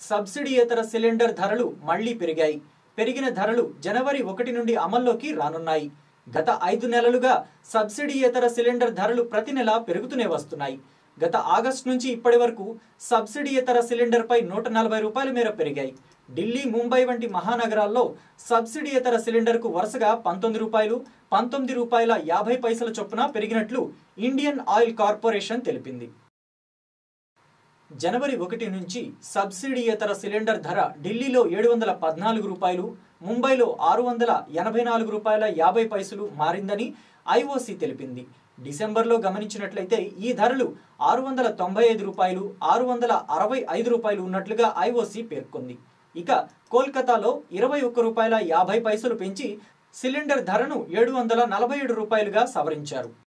సబ్సిడీయేతర cylinder ధరలు మళ్లీ పెరిగాయి పెరిగిన ధరలు జనవరి ఒకటి నుండి అమల్లోకి రానున్నాయి గత ఐదు నెలలుగా సబ్సిడీయేతర సిలిండర్ ధరలు ప్రతి నెల పెరుగుతూనే వస్తున్నాయి గత ఆగస్టు నుంచి ఇప్పటి వరకు సబ్సిడీయేతర సిలిండర్పై నూట నలభై రూపాయల మేర పెరిగాయి ఢిల్లీ ముంబై వంటి మహానగరాల్లో సబ్సిడీయేతర సిలిండర్కు వరుసగా పంతొమ్మిది రూపాయలు పంతొమ్మిది రూపాయల యాభై పైసల చొప్పున పెరిగినట్లు ఇండియన్ ఆయిల్ కార్పొరేషన్ తెలిపింది జనవరి ఒకటి నుంచి సబ్సిడీయేతర సిలిండర్ ధర ఢిల్లీలో ఏడు వందల పద్నాలుగు రూపాయలు ముంబైలో ఆరు వందల ఎనభై నాలుగు రూపాయల యాభై పైసలు మారిందని ఐఓసీ తెలిపింది డిసెంబర్లో గమనించినట్లయితే ఈ ధరలు ఆరు వందల తొంభై ఐదు రూపాయలు ఆరు వందల అరవై ఐదు రూపాయలు ఉన్నట్లుగా ఐఓసీ పేర్కొంది ఇక కోల్కతాలో ఇరవై ఒక్క రూపాయల యాభై పైసలు పెంచి సిలిండర్ ధరను ఏడు వందల నలభై ఏడు రూపాయలుగా సవరించారు